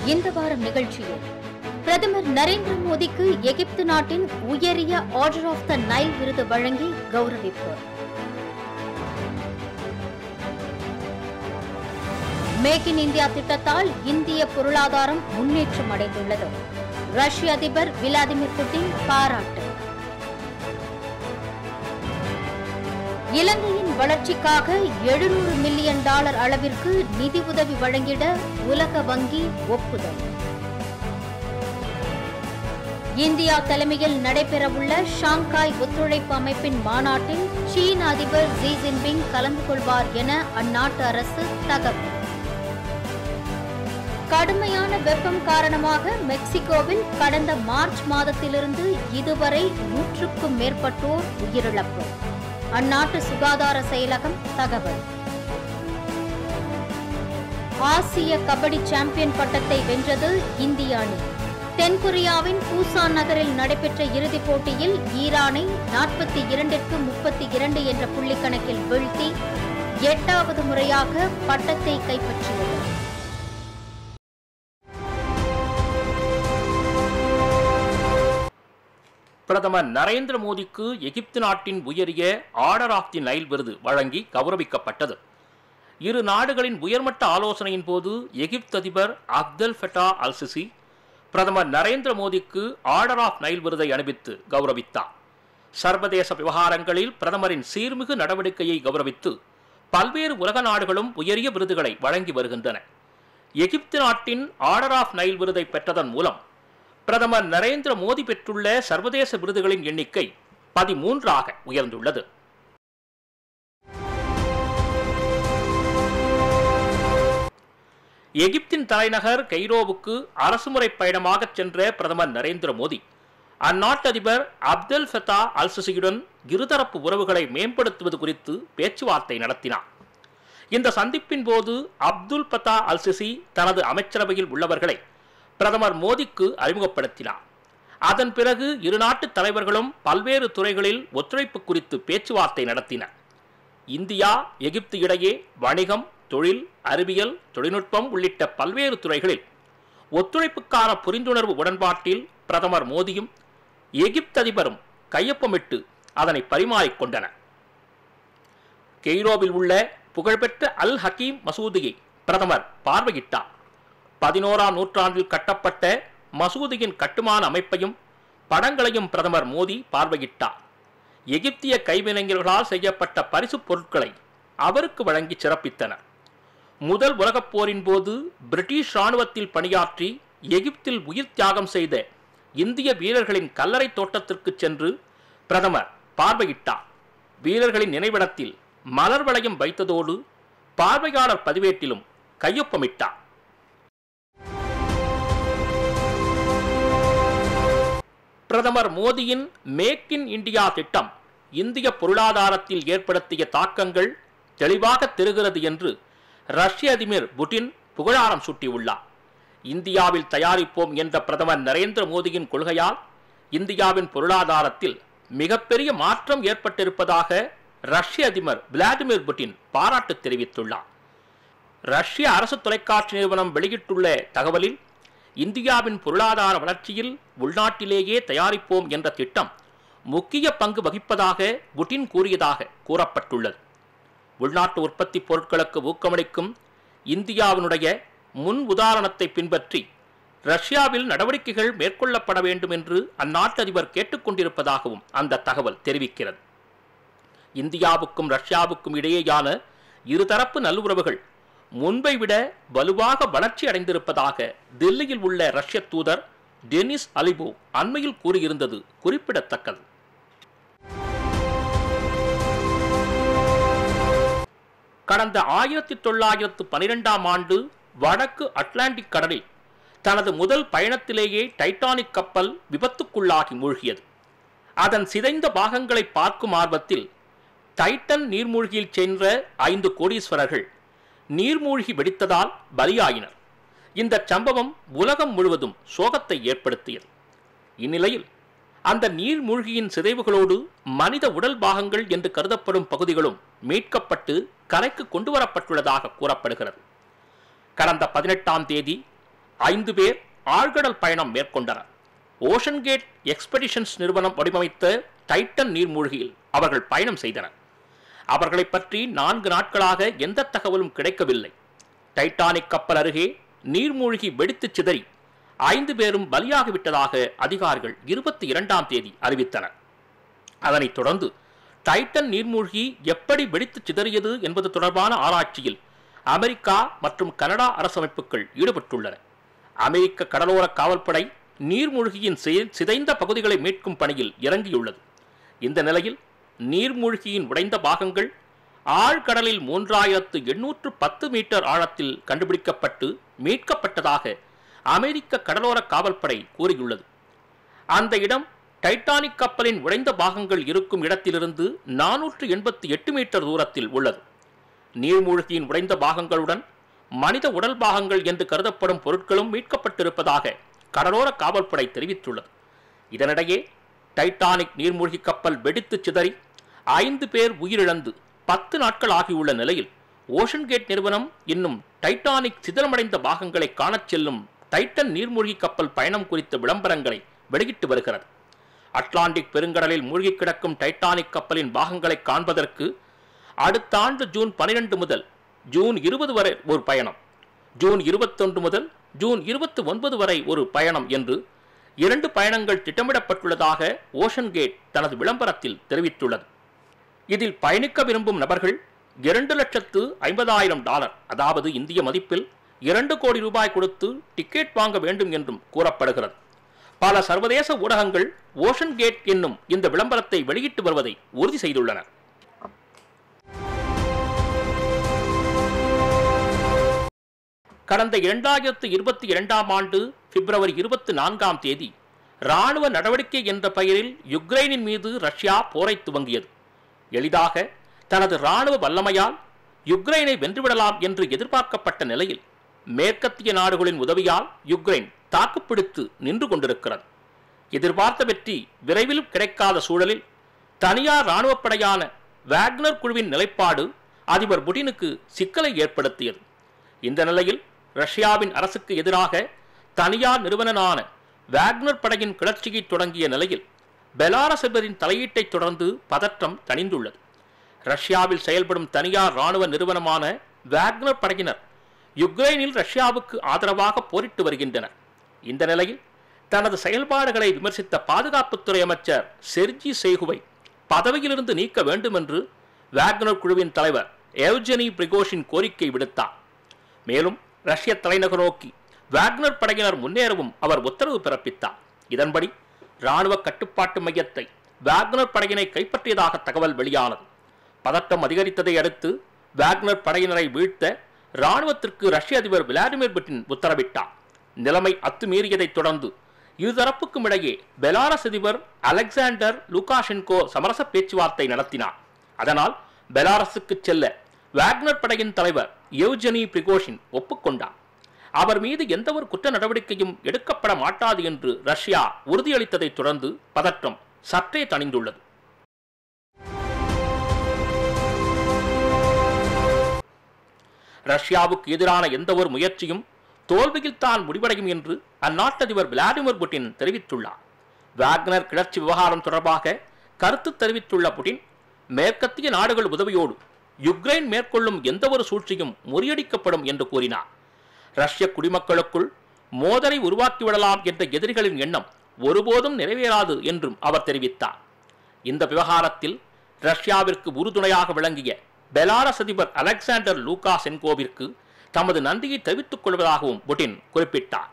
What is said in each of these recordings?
இந்த வாரம் நிகழ்ச்சியில் பிரதமர் நரேந்திர மோடிக்கு எகிப்து நாட்டின் உயரிய ஆர்டர் ஆஃப் த நைல் விருது வழங்கி கௌரவிப்பு மேக் இன் இந்தியா திட்டத்தால் இந்திய பொருளாதாரம் முன்னேற்றம் அடைந்துள்ளது ரஷ்ய அதிபர் விளாடிமிர் புட்டின் பாராட்டு இலங்கையின் வளர்ச்சிக்காக எழுநூறு மில்லியன் டாலர் அளவிற்கு நிதி உதவி வழங்கிட உலக வங்கி ஒப்புதல் இந்தியா தலைமையில் நடைபெறவுள்ள ஷாங்காய் ஒத்துழைப்பு அமைப்பின் மாநாட்டில் சீன அதிபர் ஜி ஜின்பிங் கலந்து கொள்வார் என அந்நாட்டு அரசு தகவல் கடுமையான வெப்பம் காரணமாக மெக்சிகோவில் கடந்த மார்ச் மாதத்திலிருந்து இதுவரை நூற்றுக்கும் மேற்பட்டோர் உயிரிழப்பு அந்நாட்டு சுகாதார செயலகம் தகவல் ஆசிய கபடி சாம்பியன் பட்டத்தை வென்றது இந்திய அணி தென்கொரியாவின் பூசான் நகரில் நடைபெற்ற இறுதிப் போட்டியில் ஈரானை நாற்பத்தி இரண்டிற்கு முப்பத்தி இரண்டு என்ற புள்ளிக்கணக்கில் வீழ்த்தி எட்டாவது முறையாக பட்டத்தை கைப்பற்றியது பிரதமர் நரேந்திர மோடிக்கு எகிப்து நாட்டின் உயரிய ஆர்டர் ஆஃப் தி நைல் விருது வழங்கி கௌரவிக்கப்பட்டது இரு நாடுகளின் உயர்மட்ட ஆலோசனையின் போது எகிப்து அதிபர் அப்தல் ஃபெட்டா அல் சிசி பிரதமர் நரேந்திர மோடிக்கு ஆர்டர் ஆஃப் நைல் விருதை அணிவித்து கௌரவித்தார் சர்வதேச விவகாரங்களில் பிரதமரின் சீர்மிகு நடவடிக்கையை கௌரவித்து பல்வேறு உலக நாடுகளும் உயரிய விருதுகளை வழங்கி வருகின்றன எகிப்து நாட்டின் ஆர்டர் ஆஃப் நைல் விருதை பெற்றதன் மூலம் பிரதமர் நரேந்திர மோடி பெற்றுள்ள சர்வதேச விருதுகளின் எண்ணிக்கை பதிமூன்றாக உயர்ந்துள்ளது எகிப்தின் தலைநகர் கெய்ரோவுக்கு அரசுமுறை பயணமாக சென்ற பிரதமர் நரேந்திர மோடி அந்நாட்டு அதிபர் அப்தல் ஃபெத்தா அல் சிசியுடன் இருதரப்பு உறவுகளை மேம்படுத்துவது குறித்து பேச்சுவார்த்தை நடத்தினார் இந்த சந்திப்பின் போது அப்துல் ஃபத்தா அல் சிசி தனது அமைச்சரவையில் உள்ளவர்களை பிரதமர் மோடிக்கு அறிமுகப்படுத்தினார் அதன் பிறகு இரு நாட்டு தலைவர்களும் பல்வேறு துறைகளில் ஒத்துழைப்பு குறித்து பேச்சுவார்த்தை நடத்தினர் இந்தியா எகிப்து இடையே வணிகம் தொழில் அறிவியல் தொழில்நுட்பம் உள்ளிட்ட பல்வேறு துறைகளில் ஒத்துழைப்புக்கான புரிந்துணர்வு உடன்பாட்டில் பிரதமர் மோடியும் எகிப்து அதிபரும் கையொப்பமிட்டு அதனை பரிமாறிக்கொண்டனர் கெய்ரோவில் உள்ள புகழ்பெற்ற அல் ஹக்கீம் மசூதியை பிரதமர் பார்வையிட்டார் பதினோராம் நூற்றாண்டில் கட்டப்பட்ட மசூதியின் கட்டுமான அமைப்பையும் படங்களையும் பிரதமர் மோடி பார்வையிட்டார் எகிப்திய கைவினைஞர்களால் செய்யப்பட்ட பரிசுப் பொருட்களை அவருக்கு வழங்கி சிறப்பித்தனர் முதல் உலகப் போரின் போது பிரிட்டிஷ் ராணுவத்தில் பணியாற்றி எகிப்தில் உயிர் தியாகம் செய்த இந்திய வீரர்களின் கல்லறை தோட்டத்திற்கு சென்று பிரதமர் பார்வையிட்டார் வீரர்களின் நினைவிடத்தில் மலர் வளையம் வைத்ததோடு பார்வையாளர் பதிவேட்டிலும் கையொப்பமிட்டார் பிரதமர் மோடியின் மேக் இன் இந்தியா திட்டம் இந்திய பொருளாதாரத்தில் ஏற்படுத்திய தாக்கங்கள் தெளிவாக தெரிகிறது என்று ரஷ்ய அதிபர் புட்டின் புகழாரம் சூட்டியுள்ளார் இந்தியாவில் தயாரிப்போம் என்ற பிரதமர் நரேந்திர மோடியின் கொள்கையால் இந்தியாவின் பொருளாதாரத்தில் மிகப்பெரிய மாற்றம் ஏற்பட்டிருப்பதாக ரஷ்ய அதிபர் விளாடிமிர் புட்டின் பாராட்டு தெரிவித்துள்ளார் ரஷ்ய அரசு தொலைக்காட்சி நிறுவனம் வெளியிட்டுள்ள தகவலில் இந்தியாவின் பொருளாதார வளர்ச்சியில் உள்நாட்டிலேயே தயாரிப்போம் என்ற திட்டம் முக்கிய பங்கு வகிப்பதாக புட்டின் கூறியதாக கூறப்பட்டுள்ளது உள்நாட்டு உற்பத்தி பொருட்களுக்கு ஊக்கமளிக்கும் இந்தியாவினுடைய முன் உதாரணத்தை பின்பற்றி ரஷ்யாவில் நடவடிக்கைகள் மேற்கொள்ளப்பட வேண்டும் என்று அந்நாட்டு அதிபர் கேட்டுக்கொண்டிருப்பதாகவும் அந்த தகவல் தெரிவிக்கிறது இந்தியாவுக்கும் ரஷ்யாவுக்கும் இடையேயான இருதரப்பு நல்லுறவுகள் முன்பை விட வலுவாக வளர்ச்சி அடைந்திருப்பதாக தில்லியில் உள்ள ரஷ்ய தூதர் டெனிஸ் அலிபோ அண்மையில் கூறியிருந்தது குறிப்பிடத்தக்கது கடந்த ஆயிரத்தி தொள்ளாயிரத்து பனிரெண்டாம் ஆண்டு வடக்கு அட்லாண்டிக் கடலில் தனது முதல் பயணத்திலேயே டைட்டானிக் கப்பல் விபத்துக்குள்ளாகி மூழ்கியது அதன் சிதைந்த பாகங்களை பார்க்கும் ஆர்வத்தில் டைட்டன் நீர்மூழ்கியில் சென்ற ஐந்து கோடீஸ்வரர்கள் நீர்மூழ்கி வெடித்ததால் பலியாயினர் இந்த சம்பவம் உலகம் முழுவதும் சோகத்தை ஏற்படுத்தியது இந்நிலையில் அந்த நீர்மூழ்கியின் சிதைவுகளோடு மனித உடல் பாகங்கள் என்று கருதப்படும் பகுதிகளும் மீட்கப்பட்டு கரைக்கு கொண்டு வரப்பட்டுள்ளதாக கூறப்படுகிறது கடந்த பதினெட்டாம் தேதி ஐந்து பேர் ஆழ்கடல் பயணம் மேற்கொண்டனர் ஓஷன் கேட் எக்ஸ்பெடிஷன்ஸ் நிறுவனம் வடிவமைத்த டைட்டன் நீர்மூழ்கியில் அவர்கள் பயணம் செய்தனர் அவர்களை பற்றி நான்கு நாட்களாக எந்த தகவலும் கிடைக்கவில்லை டைட்டானிக் கப்பல் அருகே நீர்மூழ்கி வெடித்துச் சிதறி ஐந்து பேரும் பலியாகிவிட்டதாக அதிகாரிகள் இருபத்தி இரண்டாம் தேதி அறிவித்தனர் அதனைத் தொடர்ந்து டைட்டன் நீர்மூழ்கி எப்படி வெடித்துச் சிதறியது என்பது தொடர்பான ஆராய்ச்சியில் அமெரிக்கா மற்றும் கனடா அரசமைப்புகள் ஈடுபட்டுள்ளன அமெரிக்க கடலோர காவல்படை நீர்மூழ்கியின் சி- சிதைந்த பகுதிகளை மீட்கும் பணியில் இறங்கியுள்ளது இந்த நிலையில் நீர்மூழ்கியின் உடைந்த பாகங்கள் ஆழ்கடலில் மூன்றாயிரத்து எண்ணூற்று பத்து மீட்டர் ஆழத்தில் கண்டுபிடிக்கப்பட்டு மீட்கப்பட்டதாக அமெரிக்க கடலோர காவல்படை கூறியுள்ளது அந்த இடம் டைட்டானிக் கப்பலின் உடைந்த பாகங்கள் இருக்கும் இடத்திலிருந்து நானூற்று எண்பத்தி எட்டு மீட்டர் தூரத்தில் உள்ளது நீர்மூழ்கியின் உடைந்த பாகங்களுடன் மனித உடல் பாகங்கள் என்று கருதப்படும் பொருட்களும் மீட்கப்பட்டிருப்பதாக கடலோர காவல்படை தெரிவித்துள்ளது இதனிடையே டைட்டானிக் நீர்மூழ்கி கப்பல் வெடித்து சிதறி ஐந்து பேர் உயிரிழந்து பத்து நாட்கள் ஆகியுள்ள நிலையில் ஓஷன் கேட் நிறுவனம் இன்னும் டைட்டானிக் சிதறமடைந்த பாகங்களை காணச் செல்லும் டைட்டன் நீர்மூழ்கி கப்பல் பயணம் குறித்த விளம்பரங்களை வெளியிட்டு வருகிறது அட்லாண்டிக் பெருங்கடலில் மூழ்கி கிடக்கும் டைட்டானிக் கப்பலின் பாகங்களை காண்பதற்கு அடுத்த ஆண்டு ஜூன் 12 முதல் ஜூன் இருபது வரை ஒரு பயணம் ஜூன் இருபத்தொன்று முதல் ஜூன் இருபத்தி ஒன்பது வரை ஒரு பயணம் என்று இரண்டு பயணங்கள் திட்டமிடப்பட்டுள்ளதாக ஓஷன் கேட் தனது விளம்பரத்தில் தெரிவித்துள்ளது இதில் பயணிக்க விரும்பும் நபர்கள் இரண்டு லட்சத்து ஐம்பதாயிரம் டாலர் அதாவது இந்திய மதிப்பில் இரண்டு கோடி ரூபாய் கொடுத்து டிக்கெட் வாங்க வேண்டும் என்றும் கூறப்படுகிறது பல சர்வதேச ஊடகங்கள் ஓஷன் கேட் என்னும் இந்த விளம்பரத்தை வெளியிட்டு வருவதை உறுதி செய்துள்ளன கடந்த இரண்டாயிரத்து இருபத்தி இரண்டாம் ஆண்டு பிப்ரவரி இருபத்தி நான்காம் தேதி ராணுவ நடவடிக்கை என்ற பெயரில் யுக்ரைனின் மீது ரஷ்யா போரை துவங்கியது எளிதாக தனது ராணுவ வல்லமையால் யுக்ரைனை வென்றுவிடலாம் என்று எதிர்பார்க்கப்பட்ட நிலையில் மேற்கத்திய நாடுகளின் உதவியால் யுக்ரைன் தாக்குப்பிடித்து நின்று கொண்டிருக்கிறது எதிர்பார்த்த வெற்றி விரைவில் கிடைக்காத சூழலில் தனியார் இராணுவப் படையான வேக்னர் குழுவின் நிலைப்பாடு அதிபர் புடினுக்கு சிக்கலை ஏற்படுத்தியது இந்த நிலையில் ரஷ்யாவின் அரசுக்கு எதிராக தனியார் நிறுவனனான வேக்னர் படையின் கிளர்ச்சியை தொடங்கிய நிலையில் பெலாரஸ் அதிபரின் தலையீட்டைத் தொடர்ந்து பதற்றம் தணிந்துள்ளது ரஷ்யாவில் செயல்படும் தனியார் இராணுவ நிறுவனமான வேக்னர் படையினர் யுக்ரைனில் ரஷ்யாவுக்கு ஆதரவாக போரிட்டு வருகின்றனர் இந்த நிலையில் தனது செயல்பாடுகளை விமர்சித்த பாதுகாப்புத்துறை அமைச்சர் செர்ஜி சேகுவை பதவியிலிருந்து நீக்க வேண்டும் என்று வேக்னர் குழுவின் தலைவர் எவ்ஜெனி பிரிகோஷின் கோரிக்கை விடுத்தார் மேலும் ரஷ்ய தலைநகர் நோக்கி வேக்னர் படையினர் முன்னேறவும் அவர் உத்தரவு பிறப்பித்தார் இதன்படி இராணுவ கட்டுப்பாட்டு மையத்தை வேக்னர் படையினை கைப்பற்றியதாக தகவல் வெளியானது பதட்டம் அதிகரித்ததை அடுத்து வேக்னர் படையினரை வீழ்த்த இராணுவத்திற்கு ரஷ்ய அதிபர் விளாடிமிர் புட்டின் உத்தரவிட்டார் நிலைமை அத்துமீறியதைத் தொடர்ந்து இருதரப்புக்கும் இடையே பெலாரஸ் அதிபர் அலெக்சாண்டர் லுகாஷென்கோ சமரச பேச்சுவார்த்தை நடத்தினார் அதனால் பெலாரஸுக்கு செல்ல வேக்னர் படையின் தலைவர் எவ்ஜெனி பிரிகோஷின் ஒப்புக்கொண்டார் அவர் மீது எந்தவொரு குற்ற நடவடிக்கையும் எடுக்கப்பட மாட்டாது என்று ரஷ்யா உறுதியளித்ததைத் தொடர்ந்து பதற்றம் சற்றே தணிந்துள்ளது ரஷ்யாவுக்கு எதிரான எந்தவொரு முயற்சியும் தோல்வியில் தான் முடிவடையும் என்று அந்நாட்டு அதிபர் விளாடிமிர் புட்டின் தெரிவித்துள்ளார் வாக்னர் கிளர்ச்சி விவகாரம் தொடர்பாக கருத்து தெரிவித்துள்ள புட்டின் மேற்கத்திய நாடுகள் உதவியோடு யுக்ரைன் மேற்கொள்ளும் எந்தவொரு சூழ்ச்சியும் முறியடிக்கப்படும் என்று கூறினார் ரஷ்ய குடிமக்களுக்குள் மோதலை உருவாக்கிவிடலாம் என்ற எதிரிகளின் எண்ணம் ஒருபோதும் நிறைவேறாது என்றும் அவர் தெரிவித்தார் இந்த விவகாரத்தில் ரஷ்யாவிற்கு உறுதுணையாக விளங்கிய பெலாரஸ் அதிபர் அலெக்சாண்டர் லூகாசென்கோவிற்கு தமது நன்றியை தெரிவித்துக் கொள்வதாகவும் புட்டின் குறிப்பிட்டார்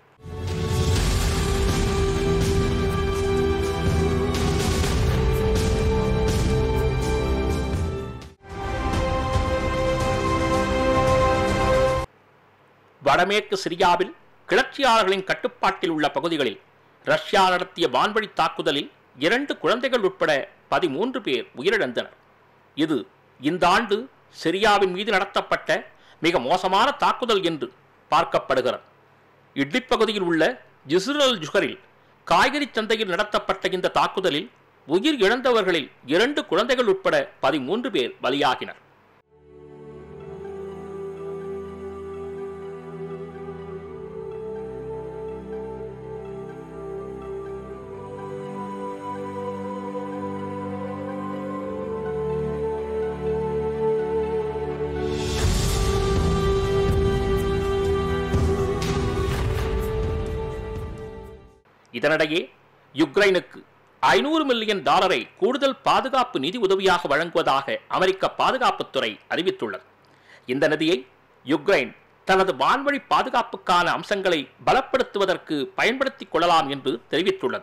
வடமேற்கு சிரியாவில் கிளர்ச்சியாளர்களின் கட்டுப்பாட்டில் உள்ள பகுதிகளில் ரஷ்யா நடத்திய வான்வழி தாக்குதலில் இரண்டு குழந்தைகள் உட்பட பதிமூன்று பேர் உயிரிழந்தனர் இது இந்த ஆண்டு சிரியாவின் மீது நடத்தப்பட்ட மிக மோசமான தாக்குதல் என்று பார்க்கப்படுகிறது இட்லிப் பகுதியில் உள்ள ஜிசுரல் ஜுகரில் காய்கறி சந்தையில் நடத்தப்பட்ட இந்த தாக்குதலில் உயிர் இழந்தவர்களில் இரண்டு குழந்தைகள் உட்பட பதிமூன்று பேர் பலியாகினர் இதனிடையே யுக்ரைனுக்கு ஐநூறு மில்லியன் டாலரை கூடுதல் பாதுகாப்பு நிதி உதவியாக வழங்குவதாக அமெரிக்க பாதுகாப்புத்துறை அறிவித்துள்ளது இந்த நிதியை யுக்ரைன் தனது வான்வழி பாதுகாப்புக்கான அம்சங்களை பலப்படுத்துவதற்கு பயன்படுத்திக் கொள்ளலாம் என்று தெரிவித்துள்ளது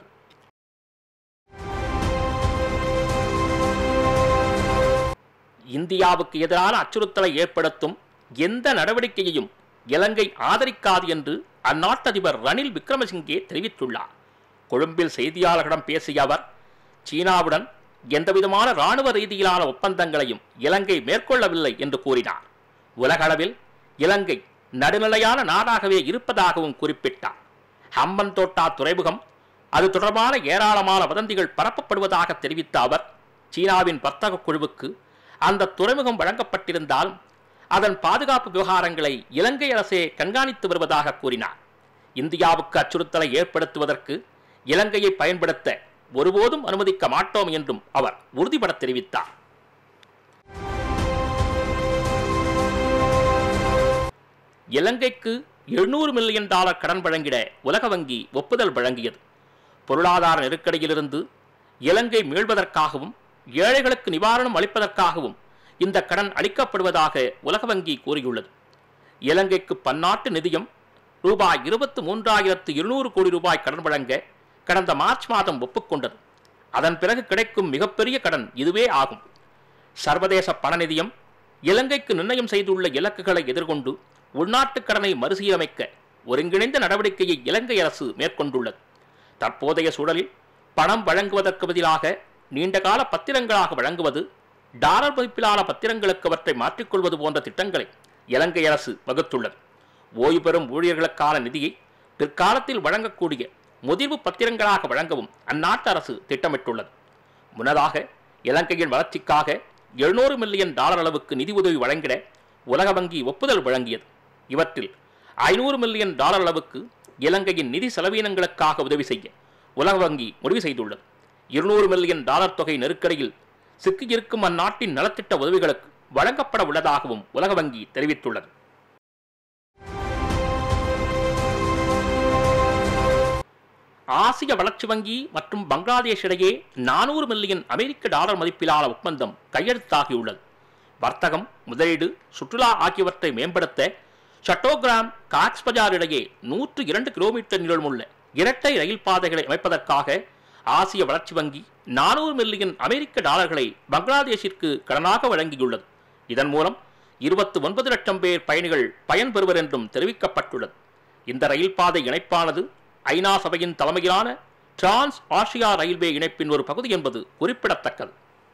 இந்தியாவுக்கு எதிரான அச்சுறுத்தலை ஏற்படுத்தும் எந்த நடவடிக்கையையும் இலங்கை ஆதரிக்காது என்று அந்நாட்டு அதிபர் ரணில் விக்ரமசிங்கே தெரிவித்துள்ளார் கொழும்பில் செய்தியாளர்களிடம் பேசிய அவர் சீனாவுடன் எந்தவிதமான இராணுவ ரீதியிலான ஒப்பந்தங்களையும் இலங்கை மேற்கொள்ளவில்லை என்று கூறினார் உலகளவில் இலங்கை நடுநிலையான நாடாகவே இருப்பதாகவும் குறிப்பிட்டார் ஹம்பன் தோட்டா துறைமுகம் அது தொடர்பான ஏராளமான வதந்திகள் பரப்பப்படுவதாக தெரிவித்த அவர் சீனாவின் வர்த்தக குழுவுக்கு அந்த துறைமுகம் வழங்கப்பட்டிருந்தால் அதன் பாதுகாப்பு விவகாரங்களை இலங்கை அரசே கண்காணித்து வருவதாக கூறினார் இந்தியாவுக்கு அச்சுறுத்தலை ஏற்படுத்துவதற்கு இலங்கையை பயன்படுத்த ஒருபோதும் அனுமதிக்க மாட்டோம் என்றும் அவர் உறுதிபட தெரிவித்தார் இலங்கைக்கு எழுநூறு மில்லியன் டாலர் கடன் வழங்கிட உலக வங்கி ஒப்புதல் வழங்கியது பொருளாதார நெருக்கடியிலிருந்து இலங்கை மீள்வதற்காகவும் ஏழைகளுக்கு நிவாரணம் அளிப்பதற்காகவும் இந்த கடன் அளிக்கப்படுவதாக உலக வங்கி கூறியுள்ளது இலங்கைக்கு பன்னாட்டு நிதியம் ரூபாய் இருபத்து மூன்றாயிரத்து இருநூறு கோடி ரூபாய் கடன் வழங்க கடந்த மார்ச் மாதம் ஒப்புக்கொண்டது அதன் பிறகு கிடைக்கும் மிகப்பெரிய கடன் இதுவே ஆகும் சர்வதேச பண நிதியம் இலங்கைக்கு நிர்ணயம் செய்துள்ள இலக்குகளை எதிர்கொண்டு உள்நாட்டு கடனை மறுசீரமைக்க ஒருங்கிணைந்த நடவடிக்கையை இலங்கை அரசு மேற்கொண்டுள்ளது தற்போதைய சூழலில் பணம் வழங்குவதற்கு பதிலாக நீண்டகால பத்திரங்களாக வழங்குவது டாலர் மதிப்பிலான பத்திரங்களுக்கு அவற்றை மாற்றிக்கொள்வது போன்ற திட்டங்களை இலங்கை அரசு வகுத்துள்ளது ஓய்வு பெறும் ஊழியர்களுக்கான நிதியை பிற்காலத்தில் வழங்கக்கூடிய முதிர்வு பத்திரங்களாக வழங்கவும் அந்நாட்டு அரசு திட்டமிட்டுள்ளது முன்னதாக இலங்கையின் வளர்ச்சிக்காக எழுநூறு மில்லியன் டாலர் அளவுக்கு நிதி உதவி வழங்கிட உலக வங்கி ஒப்புதல் வழங்கியது இவற்றில் ஐநூறு மில்லியன் டாலர் அளவுக்கு இலங்கையின் நிதி செலவீனங்களுக்காக உதவி செய்ய உலக வங்கி முடிவு செய்துள்ளது இருநூறு மில்லியன் டாலர் தொகை நெருக்கடியில் சிக்கியிருக்கும் அந்நாட்டின் நலத்திட்ட உதவிகளுக்கு வழங்கப்பட உள்ளதாகவும் உலக வங்கி தெரிவித்துள்ளது ஆசிய வளர்ச்சி வங்கி மற்றும் பங்களாதேஷ் இடையே நானூறு மில்லியன் அமெரிக்க டாலர் மதிப்பிலான ஒப்பந்தம் கையெழுத்தாகியுள்ளது வர்த்தகம் முதலீடு சுற்றுலா ஆகியவற்றை மேம்படுத்த சட்டோகிராம் காக்ஸ் பஜார் இடையே நூற்று இரண்டு கிலோமீட்டர் நீளமுள்ள இரட்டை ரயில் பாதைகளை அமைப்பதற்காக ஆசிய வளர்ச்சி வங்கி நானூறு மில்லியன் அமெரிக்க டாலர்களை பங்களாதேஷிற்கு கடனாக வழங்கியுள்ளது இதன் மூலம் இருபத்தி ஒன்பது லட்சம் பேர் பயணிகள் பயன்பெறுவர் என்றும் தெரிவிக்கப்பட்டுள்ளது இந்த ரயில் பாதை இணைப்பானது ஐநா சபையின் தலைமையிலான டிரான்ஸ் ஆசியா ரயில்வே இணைப்பின் ஒரு பகுதி என்பது குறிப்பிடத்தக்கது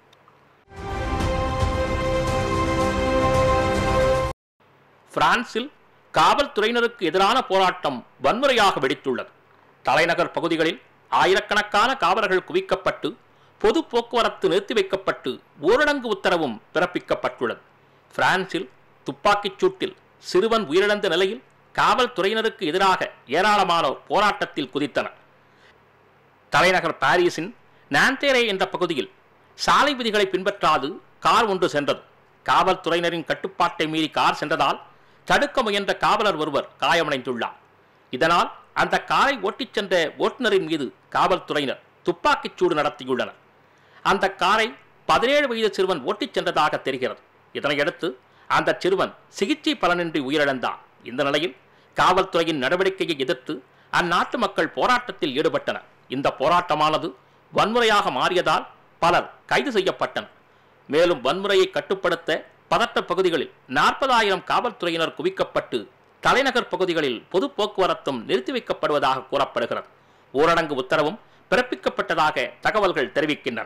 பிரான்சில் காவல்துறையினருக்கு எதிரான போராட்டம் வன்முறையாக வெடித்துள்ளது தலைநகர் பகுதிகளில் ஆயிரக்கணக்கான காவலர்கள் குவிக்கப்பட்டு பொது போக்குவரத்து நிறுத்தி வைக்கப்பட்டு ஊரடங்கு உத்தரவும் பிறப்பிக்கப்பட்டுள்ளது பிரான்சில் துப்பாக்கிச் சூட்டில் சிறுவன் உயிரிழந்த நிலையில் காவல்துறையினருக்கு எதிராக ஏராளமானோர் போராட்டத்தில் குதித்தனர் தலைநகர் பாரிஸின் நாந்தேரே என்ற பகுதியில் சாலை விதிகளை பின்பற்றாது கார் ஒன்று சென்றது காவல்துறையினரின் கட்டுப்பாட்டை மீறி கார் சென்றதால் தடுக்க முயன்ற காவலர் ஒருவர் காயமடைந்துள்ளார் இதனால் அந்த காரை ஓட்டிச் சென்ற ஓட்டுநரின் மீது காவல்துறையினர் துப்பாக்கிச் சூடு நடத்தியுள்ளனர் அந்த காரை பதினேழு வயது சிறுவன் ஓட்டிச் சென்றதாக தெரிகிறது இதனையடுத்து அந்த சிறுவன் சிகிச்சை பலனின்றி உயிரிழந்தார் இந்த நிலையில் காவல்துறையின் நடவடிக்கையை எதிர்த்து அந்நாட்டு மக்கள் போராட்டத்தில் ஈடுபட்டனர் இந்த போராட்டமானது வன்முறையாக மாறியதால் பலர் கைது செய்யப்பட்டனர் மேலும் வன்முறையை கட்டுப்படுத்த பதட்ட பகுதிகளில் நாற்பதாயிரம் காவல்துறையினர் குவிக்கப்பட்டு தலைநகர் பகுதிகளில் பொது போக்குவரத்தும் நிறுத்தி வைக்கப்படுவதாக கூறப்படுகிறது ஊரடங்கு உத்தரவும் பிறப்பிக்கப்பட்டதாக தகவல்கள் தெரிவிக்கின்றன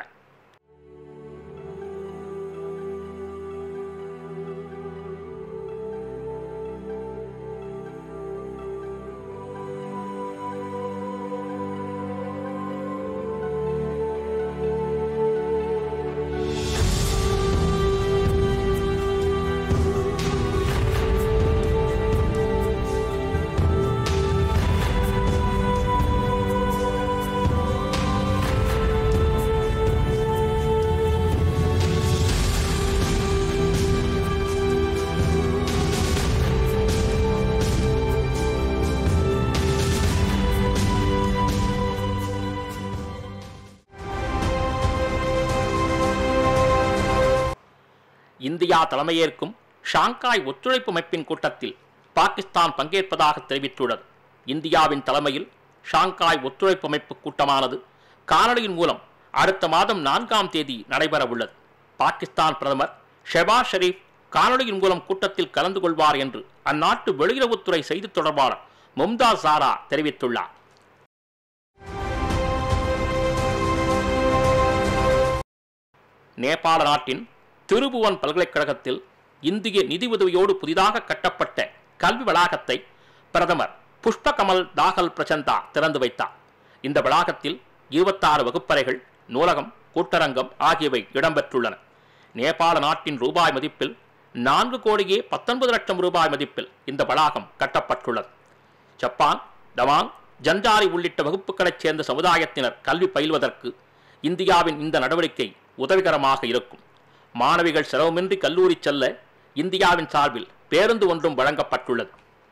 இந்தியா தலைமையேற்கும் ஷாங்காய் ஒத்துழைப்பு அமைப்பின் கூட்டத்தில் பாகிஸ்தான் பங்கேற்பதாக தெரிவித்துள்ளது இந்தியாவின் தலைமையில் ஷாங்காய் ஒத்துழைப்பு அமைப்பு கூட்டமானது காணொலியின் மூலம் அடுத்த மாதம் நான்காம் தேதி நடைபெறவுள்ளது பாகிஸ்தான் பிரதமர் ஷெபாஸ் ஷெரீப் காணொலியின் மூலம் கூட்டத்தில் கலந்து கொள்வார் என்று அந்நாட்டு வெளியுறவுத்துறை செய்தித் தொடர்பாளர் மும்தாஸ் சாரா தெரிவித்துள்ளார் நேபாள நாட்டின் திருபுவன் பல்கலைக்கழகத்தில் இந்திய நிதி உதவியோடு புதிதாக கட்டப்பட்ட கல்வி வளாகத்தை பிரதமர் புஷ்பகமல் தாகல் பிரச்சந்தா திறந்து வைத்தார் இந்த வளாகத்தில் இருபத்தாறு வகுப்பறைகள் நூலகம் கூட்டரங்கம் ஆகியவை இடம்பெற்றுள்ளன நேபாள நாட்டின் ரூபாய் மதிப்பில் நான்கு கோடியே பத்தொன்பது லட்சம் ரூபாய் மதிப்பில் இந்த வளாகம் கட்டப்பட்டுள்ளது ஜப்பான் டவாங் ஜஞ்சாரி உள்ளிட்ட வகுப்புகளைச் சேர்ந்த சமுதாயத்தினர் கல்வி பயில்வதற்கு இந்தியாவின் இந்த நடவடிக்கை உதவிகரமாக இருக்கும் மாணவிகள் செலவுமின்றி கல்லூரி செல்ல இந்தியாவின் சார்பில் பேருந்து ஒன்றும் வழங்கப்பட்டுள்ளது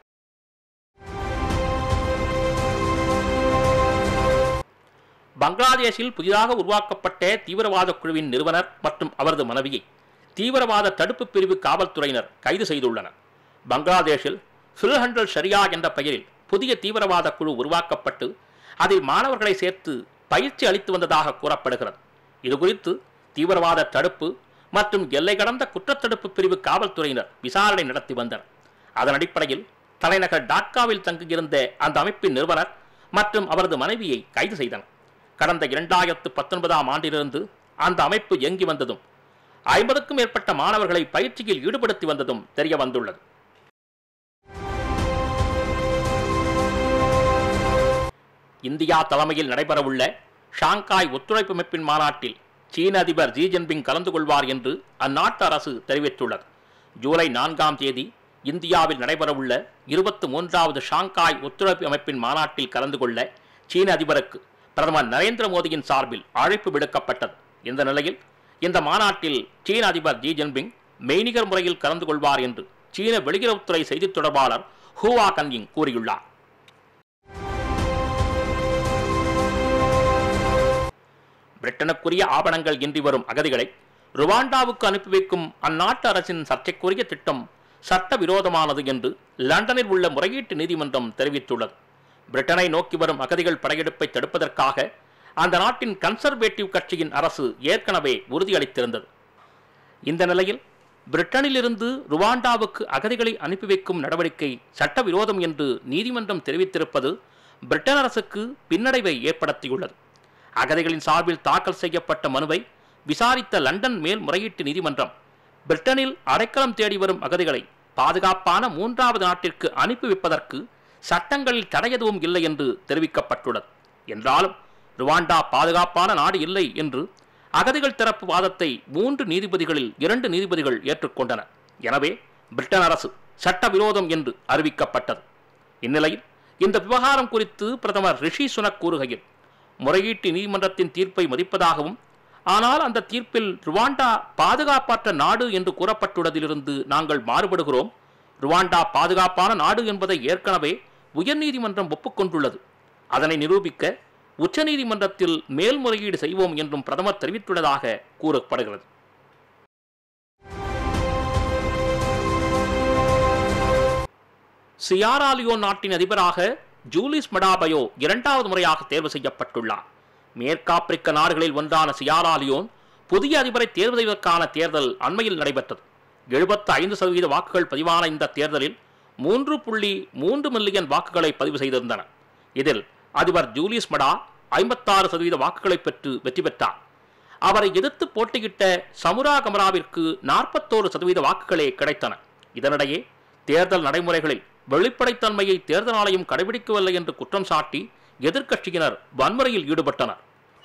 பங்களாதேஷில் புதிதாக உருவாக்கப்பட்ட தீவிரவாத குழுவின் நிறுவனர் மற்றும் அவரது மனைவியை தீவிரவாத தடுப்பு பிரிவு காவல்துறையினர் கைது செய்துள்ளனர் பங்களாதேஷில் ஃபில்ஹண்டல் ஷரியா என்ற பெயரில் புதிய தீவிரவாத குழு உருவாக்கப்பட்டு அதில் மாணவர்களை சேர்த்து பயிற்சி அளித்து வந்ததாக கூறப்படுகிறது இதுகுறித்து தீவிரவாத தடுப்பு மற்றும் எல்லை கடந்த குற்றத்தடுப்பு பிரிவு காவல்துறையினர் விசாரணை நடத்தி வந்தனர் அதன் அடிப்படையில் தலைநகர் டாக்காவில் தங்கியிருந்த அந்த அமைப்பின் நிறுவனர் மற்றும் அவரது மனைவியை கைது செய்தனர் கடந்த இரண்டாயிரத்து பத்தொன்பதாம் ஆண்டிலிருந்து அந்த அமைப்பு இயங்கி வந்ததும் ஐம்பதுக்கும் மேற்பட்ட மாணவர்களை பயிற்சியில் ஈடுபடுத்தி வந்ததும் தெரிய வந்துள்ளது இந்தியா தலைமையில் நடைபெறவுள்ள ஷாங்காய் ஒத்துழைப்பு அமைப்பின் மாநாட்டில் சீன அதிபர் ஜி ஜின்பிங் கலந்து கொள்வார் என்று அந்நாட்டு அரசு தெரிவித்துள்ளது ஜூலை நான்காம் தேதி இந்தியாவில் நடைபெறவுள்ள இருபத்தி மூன்றாவது ஷாங்காய் ஒத்துழைப்பு அமைப்பின் மாநாட்டில் கலந்து கொள்ள சீன அதிபருக்கு பிரதமர் நரேந்திர மோடியின் சார்பில் அழைப்பு விடுக்கப்பட்டது இந்த நிலையில் இந்த மாநாட்டில் சீன அதிபர் ஜி ஜின்பிங் மெய்நிகர் முறையில் கலந்து கொள்வார் என்று சீன வெளியுறவுத்துறை செய்தித் தொடர்பாளர் ஹூவா கன்யிங் கூறியுள்ளார் பிரிட்டனுக்குரிய ஆவணங்கள் இன்றி வரும் அகதிகளை ருவாண்டாவுக்கு அனுப்பி வைக்கும் அந்நாட்டு அரசின் சர்ச்சைக்குரிய திட்டம் சட்டவிரோதமானது என்று லண்டனில் உள்ள முறையீட்டு நீதிமன்றம் தெரிவித்துள்ளது பிரிட்டனை நோக்கி வரும் அகதிகள் படையெடுப்பை தடுப்பதற்காக அந்த நாட்டின் கன்சர்வேட்டிவ் கட்சியின் அரசு ஏற்கனவே உறுதியளித்திருந்தது இந்த நிலையில் பிரிட்டனிலிருந்து ருவாண்டாவுக்கு அகதிகளை அனுப்பி வைக்கும் நடவடிக்கை சட்டவிரோதம் என்று நீதிமன்றம் தெரிவித்திருப்பது பிரிட்டன் அரசுக்கு பின்னடைவை ஏற்படுத்தியுள்ளது அகதிகளின் சார்பில் தாக்கல் செய்யப்பட்ட மனுவை விசாரித்த லண்டன் மேல்முறையீட்டு நீதிமன்றம் பிரிட்டனில் அடைக்கலம் தேடி வரும் அகதிகளை பாதுகாப்பான மூன்றாவது நாட்டிற்கு அனுப்பி வைப்பதற்கு சட்டங்களில் தடை எதுவும் இல்லை என்று தெரிவிக்கப்பட்டுள்ளது என்றாலும் ருவாண்டா பாதுகாப்பான நாடு இல்லை என்று அகதிகள் தரப்பு வாதத்தை மூன்று நீதிபதிகளில் இரண்டு நீதிபதிகள் ஏற்றுக்கொண்டனர் எனவே பிரிட்டன் அரசு சட்டவிரோதம் என்று அறிவிக்கப்பட்டது இந்நிலையில் இந்த விவகாரம் குறித்து பிரதமர் ரிஷி சுனக் கூறுகையில் முறையீட்டு நீதிமன்றத்தின் தீர்ப்பை மதிப்பதாகவும் ஆனால் அந்த தீர்ப்பில் ருவாண்டா பாதுகாப்பற்ற நாடு என்று கூறப்பட்டுள்ளதிலிருந்து நாங்கள் மாறுபடுகிறோம் ருவாண்டா பாதுகாப்பான நாடு என்பதை ஏற்கனவே உயர்நீதிமன்றம் ஒப்புக்கொண்டுள்ளது அதனை நிரூபிக்க உச்சநீதிமன்றத்தில் மேல்முறையீடு செய்வோம் என்றும் பிரதமர் தெரிவித்துள்ளதாக கூறப்படுகிறது சியாராலியோன் நாட்டின் அதிபராக ஜூலிஸ் மடாபயோ இரண்டாவது முறையாக தேர்வு செய்யப்பட்டுள்ளார் மேற்காப்பிரிக்க நாடுகளில் ஒன்றான சியாராலியோன் புதிய அதிபரை தேர்வு செய்வதற்கான தேர்தல் அண்மையில் நடைபெற்றது எழுபத்து ஐந்து சதவீத வாக்குகள் பதிவான இந்த தேர்தலில் மூன்று புள்ளி மூன்று மில்லியன் வாக்குகளை பதிவு செய்திருந்தன இதில் அதிபர் ஜூலியஸ் மடா ஐம்பத்தாறு சதவீத வாக்குகளை பெற்று வெற்றி பெற்றார் அவரை எதிர்த்து போட்டியிட்ட சமுரா கமராவிற்கு நாற்பத்தோரு சதவீத வாக்குகளே கிடைத்தன இதனிடையே தேர்தல் நடைமுறைகளில் வெளிப்படைத்தன்மையை தேர்தல் ஆணையம் கடைபிடிக்கவில்லை என்று குற்றம் சாட்டி எதிர்க்கட்சியினர் வன்முறையில் ஈடுபட்டனர்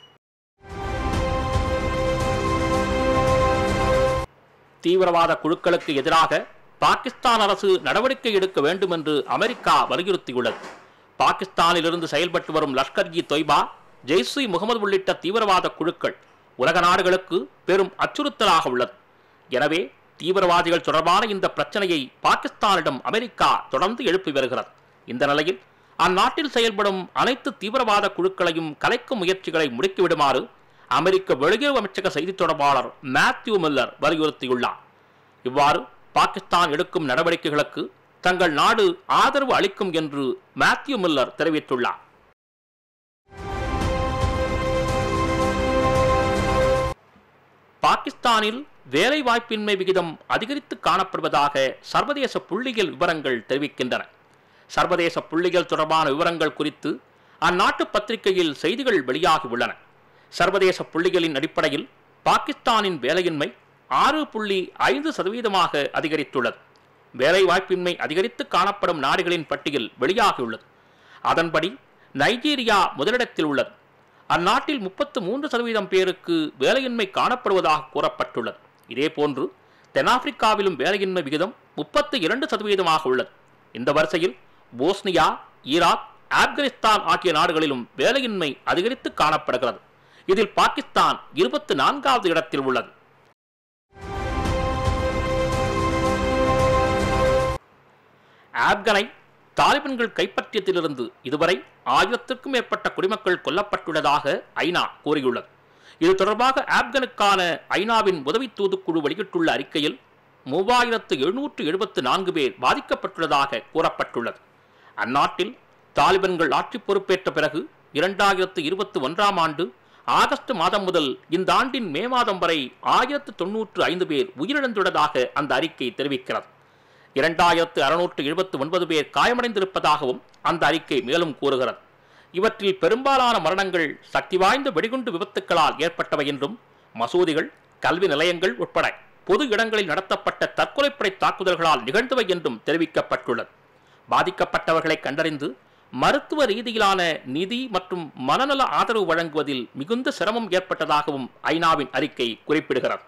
தீவிரவாத குழுக்களுக்கு எதிராக பாகிஸ்தான் அரசு நடவடிக்கை எடுக்க வேண்டும் என்று அமெரிக்கா வலியுறுத்தியுள்ளது பாகிஸ்தானிலிருந்து செயல்பட்டு வரும் லஷ்கர் இ தொய்பா ஜெய்ஸ் இ முகமது உள்ளிட்ட தீவிரவாத குழுக்கள் உலக நாடுகளுக்கு பெரும் அச்சுறுத்தலாக உள்ளது எனவே தீவிரவாதிகள் தொடர்பான இந்த பிரச்சனையை பாகிஸ்தானிடம் அமெரிக்கா தொடர்ந்து எழுப்பி வருகிறது இந்த நிலையில் அந்நாட்டில் செயல்படும் அனைத்து தீவிரவாத குழுக்களையும் கலைக்கும் முயற்சிகளை முடுக்கிவிடுமாறு அமெரிக்க வெளியுறவு அமைச்சக செய்தித் தொடர்பாளர் மேத்யூ மில்லர் வலியுறுத்தியுள்ளார் இவ்வாறு பாகிஸ்தான் எடுக்கும் நடவடிக்கைகளுக்கு தங்கள் நாடு ஆதரவு அளிக்கும் என்று மேத்யூ மில்லர் தெரிவித்துள்ளார் பாகிஸ்தானில் வேலைவாய்ப்பின்மை விகிதம் அதிகரித்து காணப்படுவதாக சர்வதேச புள்ளியியல் விவரங்கள் தெரிவிக்கின்றன சர்வதேச புள்ளியியல் தொடர்பான விவரங்கள் குறித்து அந்நாட்டு பத்திரிகையில் செய்திகள் வெளியாகி உள்ளன சர்வதேச புள்ளிகளின் அடிப்படையில் பாகிஸ்தானின் வேலையின்மை ஆறு புள்ளி ஐந்து சதவீதமாக அதிகரித்துள்ளது வேலைவாய்ப்பின்மை அதிகரித்து காணப்படும் நாடுகளின் பட்டியல் வெளியாகியுள்ளது அதன்படி நைஜீரியா முதலிடத்தில் உள்ளது அந்நாட்டில் முப்பத்து மூன்று சதவீதம் பேருக்கு வேலையின்மை காணப்படுவதாக கூறப்பட்டுள்ளது இதேபோன்று தென்னாப்பிரிக்காவிலும் வேலையின்மை விகிதம் முப்பத்து இரண்டு சதவீதமாக உள்ளது இந்த வரிசையில் போஸ்னியா ஈராக் ஆப்கானிஸ்தான் ஆகிய நாடுகளிலும் வேலையின்மை அதிகரித்து காணப்படுகிறது இதில் பாகிஸ்தான் இருபத்தி நான்காவது இடத்தில் உள்ளது ஆப்கனை தாலிபன்கள் கைப்பற்றியதிலிருந்து இதுவரை ஆயிரத்திற்கும் மேற்பட்ட குடிமக்கள் கொல்லப்பட்டுள்ளதாக ஐநா கூறியுள்ளது இது தொடர்பாக ஆப்கனுக்கான ஐநாவின் உதவி தூதுக்குழு வெளியிட்டுள்ள அறிக்கையில் மூவாயிரத்து எழுநூற்று எழுபத்து நான்கு பேர் பாதிக்கப்பட்டுள்ளதாக கூறப்பட்டுள்ளது அந்நாட்டில் தாலிபன்கள் ஆட்சி பொறுப்பேற்ற பிறகு இரண்டாயிரத்து இருபத்தி ஒன்றாம் ஆண்டு ஆகஸ்ட் மாதம் முதல் இந்த ஆண்டின் மே மாதம் வரை ஆயிரத்து தொன்னூற்று ஐந்து பேர் உயிரிழந்துள்ளதாக அந்த அறிக்கை தெரிவிக்கிறது இரண்டாயிரத்து அறுநூற்று எழுபத்து ஒன்பது பேர் காயமடைந்திருப்பதாகவும் அந்த அறிக்கை மேலும் கூறுகிறது இவற்றில் பெரும்பாலான மரணங்கள் சக்தி வாய்ந்த வெடிகுண்டு விபத்துக்களால் ஏற்பட்டவை என்றும் மசூதிகள் கல்வி நிலையங்கள் உட்பட பொது இடங்களில் நடத்தப்பட்ட தற்கொலைப்படை தாக்குதல்களால் நிகழ்ந்தவை என்றும் தெரிவிக்கப்பட்டுள்ளது பாதிக்கப்பட்டவர்களை கண்டறிந்து மருத்துவ ரீதியிலான நிதி மற்றும் மனநல ஆதரவு வழங்குவதில் மிகுந்த சிரமம் ஏற்பட்டதாகவும் ஐநாவின் அறிக்கை குறிப்பிடுகிறது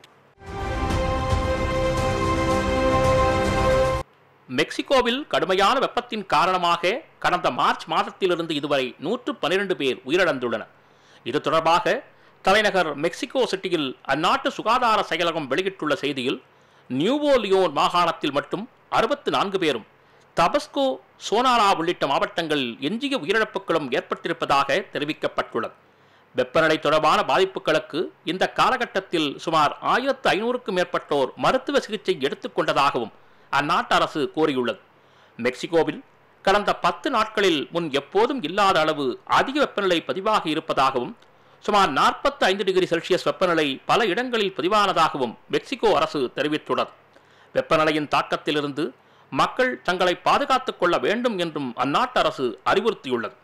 மெக்சிகோவில் கடுமையான வெப்பத்தின் காரணமாக கடந்த மார்ச் மாதத்திலிருந்து இதுவரை நூற்று பனிரெண்டு பேர் உயிரிழந்துள்ளனர் இது தொடர்பாக தலைநகர் மெக்சிகோ சிட்டியில் அந்நாட்டு சுகாதார செயலகம் வெளியிட்டுள்ள செய்தியில் நியூவோ லியோன் மாகாணத்தில் மட்டும் அறுபத்து நான்கு பேரும் தபஸ்கோ சோனாரா உள்ளிட்ட மாவட்டங்களில் எஞ்சிய உயிரிழப்புகளும் ஏற்பட்டிருப்பதாக தெரிவிக்கப்பட்டுள்ளது வெப்பநிலை தொடர்பான பாதிப்புகளுக்கு இந்த காலகட்டத்தில் சுமார் ஆயிரத்து ஐநூறுக்கும் மேற்பட்டோர் மருத்துவ சிகிச்சை எடுத்துக்கொண்டதாகவும் அந்நாட்டு அரசு கூறியுள்ளது மெக்சிகோவில் கடந்த பத்து நாட்களில் முன் எப்போதும் இல்லாத அளவு அதிக வெப்பநிலை பதிவாகி இருப்பதாகவும் சுமார் நாற்பத்தி ஐந்து டிகிரி செல்சியஸ் வெப்பநிலை பல இடங்களில் பதிவானதாகவும் மெக்சிகோ அரசு தெரிவித்துள்ளது வெப்பநிலையின் தாக்கத்திலிருந்து மக்கள் தங்களை பாதுகாத்துக் கொள்ள வேண்டும் என்றும் அந்நாட்டு அரசு அறிவுறுத்தியுள்ளது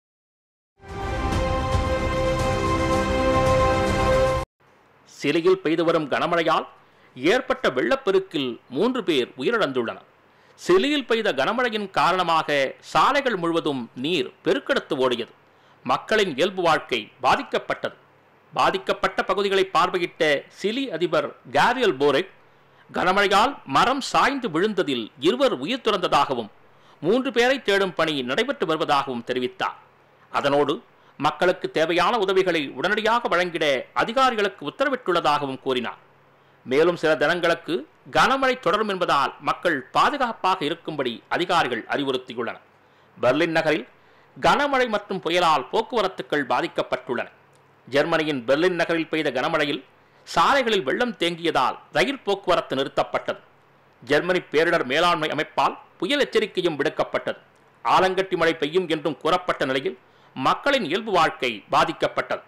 சிலியில் பெய்து வரும் கனமழையால் ஏற்பட்ட வெள்ளப்பெருக்கில் மூன்று பேர் உயிரிழந்துள்ளனர் சிலியில் பெய்த கனமழையின் காரணமாக சாலைகள் முழுவதும் நீர் பெருக்கெடுத்து ஓடியது மக்களின் இயல்பு வாழ்க்கை பாதிக்கப்பட்டது பாதிக்கப்பட்ட பகுதிகளை பார்வையிட்ட சிலி அதிபர் கேரியல் போரெக் கனமழையால் மரம் சாய்ந்து விழுந்ததில் இருவர் உயிர் துறந்ததாகவும் மூன்று பேரை தேடும் பணி நடைபெற்று வருவதாகவும் தெரிவித்தார் அதனோடு மக்களுக்கு தேவையான உதவிகளை உடனடியாக வழங்கிட அதிகாரிகளுக்கு உத்தரவிட்டுள்ளதாகவும் கூறினார் மேலும் சில தினங்களுக்கு கனமழை தொடரும் என்பதால் மக்கள் பாதுகாப்பாக இருக்கும்படி அதிகாரிகள் அறிவுறுத்தியுள்ளனர் பெர்லின் நகரில் கனமழை மற்றும் புயலால் போக்குவரத்துக்கள் பாதிக்கப்பட்டுள்ளன ஜெர்மனியின் பெர்லின் நகரில் பெய்த கனமழையில் சாலைகளில் வெள்ளம் தேங்கியதால் ரயில் போக்குவரத்து நிறுத்தப்பட்டது ஜெர்மனி பேரிடர் மேலாண்மை அமைப்பால் புயல் எச்சரிக்கையும் விடுக்கப்பட்டது ஆலங்கட்டி மழை பெய்யும் என்றும் கூறப்பட்ட நிலையில் மக்களின் இயல்பு வாழ்க்கை பாதிக்கப்பட்டது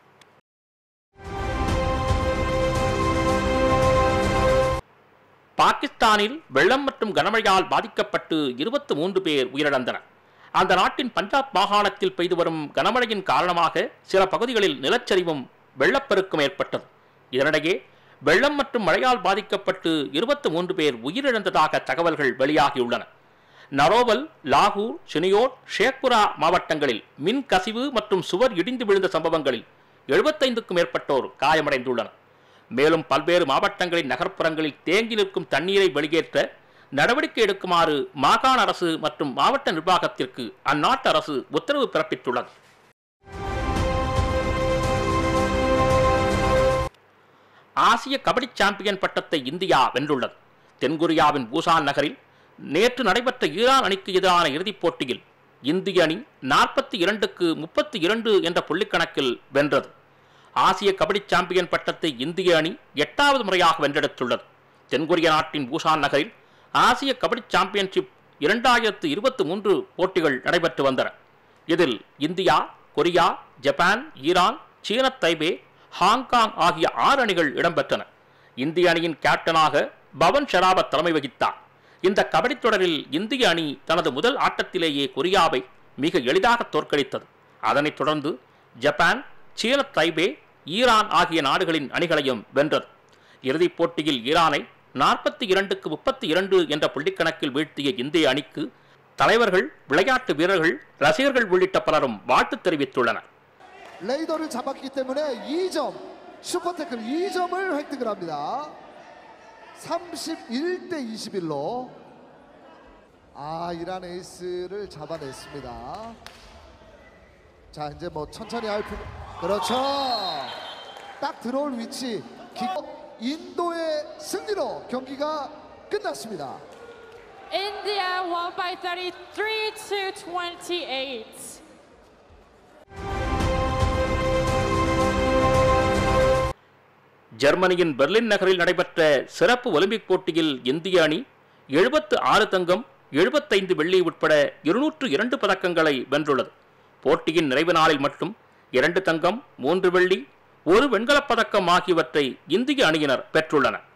பாகிஸ்தானில் வெள்ளம் மற்றும் கனமழையால் பாதிக்கப்பட்டு இருபத்தி மூன்று பேர் உயிரிழந்தனர் அந்த நாட்டின் பஞ்சாப் மாகாணத்தில் பெய்து வரும் கனமழையின் காரணமாக சில பகுதிகளில் நிலச்சரிவும் வெள்ளப்பெருக்கும் ஏற்பட்டது இதனிடையே வெள்ளம் மற்றும் மழையால் பாதிக்கப்பட்டு இருபத்தி மூன்று பேர் உயிரிழந்ததாக தகவல்கள் வெளியாகியுள்ளன நரோவல் லாகூர் ஷினியோட் ஷேக்புரா மாவட்டங்களில் மின் கசிவு மற்றும் சுவர் இடிந்து விழுந்த சம்பவங்களில் எழுபத்தைந்துக்கும் மேற்பட்டோர் காயமடைந்துள்ளனர் மேலும் பல்வேறு மாவட்டங்களின் நகர்ப்புறங்களில் தேங்கி நிற்கும் தண்ணீரை வெளியேற்ற நடவடிக்கை எடுக்குமாறு மாகாண அரசு மற்றும் மாவட்ட நிர்வாகத்திற்கு அந்நாட்டு அரசு உத்தரவு பிறப்பித்துள்ளது ஆசிய கபடி சாம்பியன் பட்டத்தை இந்தியா வென்றுள்ளது தென்கொரியாவின் பூசான் நகரில் நேற்று நடைபெற்ற ஈரான் அணிக்கு எதிரான இறுதிப் போட்டியில் இந்திய அணி நாற்பத்தி இரண்டுக்கு முப்பத்தி இரண்டு என்ற புள்ளிக்கணக்கில் வென்றது ஆசிய கபடி சாம்பியன் பட்டத்தை இந்திய அணி எட்டாவது முறையாக வென்றெடுத்துள்ளது தென்கொரிய நாட்டின் பூசான் நகரில் ஆசிய கபடி சாம்பியன்ஷிப் இரண்டாயிரத்து இருபத்தி மூன்று போட்டிகள் நடைபெற்று வந்தன இதில் இந்தியா கொரியா ஜப்பான் ஈரான் சீன தைபே ஹாங்காங் ஆகிய ஆறு அணிகள் இடம்பெற்றன இந்திய அணியின் கேப்டனாக பவன் ஷெராவத் தலைமை வகித்தார் இந்த கபடித் தொடரில் இந்திய அணி தனது முதல் ஆட்டத்திலேயே கொரியாவை மிக எளிதாக தோற்கடித்தது அதனைத் தொடர்ந்து ஜப்பான் சீன தைபே ஈரான் ஆகிய நாடுகளின் அணிகளையும் வென்றது இறுதிப் போட்டியில் ஈரானை நாற்பத்தி இரண்டுக்கு முப்பத்தி இரண்டு என்ற புள்ளிக்கணக்கில் வீழ்த்திய இந்திய அணிக்கு தலைவர்கள் விளையாட்டு வீரர்கள் ரசிகர்கள் உள்ளிட்ட பலரும் வாழ்த்து தெரிவித்துள்ளனர் 레이더를 잡았기 때문에 2점 슈퍼태클 2점을 획득을 합니다. 31대 21로 아 이란 에이스를 잡아냈습니다. 자 이제 뭐 천천히 할 필요 그렇죠. 딱 들어올 위치 기... 인도의 승리로 경기가 끝났습니다. India won by 33 to 28. ஜெர்மனியின் பெர்லின் நகரில் நடைபெற்ற சிறப்பு ஒலிம்பிக் போட்டியில் இந்திய அணி எழுபத்து ஆறு தங்கம் எழுபத்தைந்து வெள்ளி உட்பட இருநூற்று இரண்டு பதக்கங்களை வென்றுள்ளது போட்டியின் நிறைவு நாளில் மட்டும் இரண்டு தங்கம் மூன்று வெள்ளி ஒரு வெண்கலப் பதக்கம் ஆகியவற்றை இந்திய அணியினர் பெற்றுள்ளனர்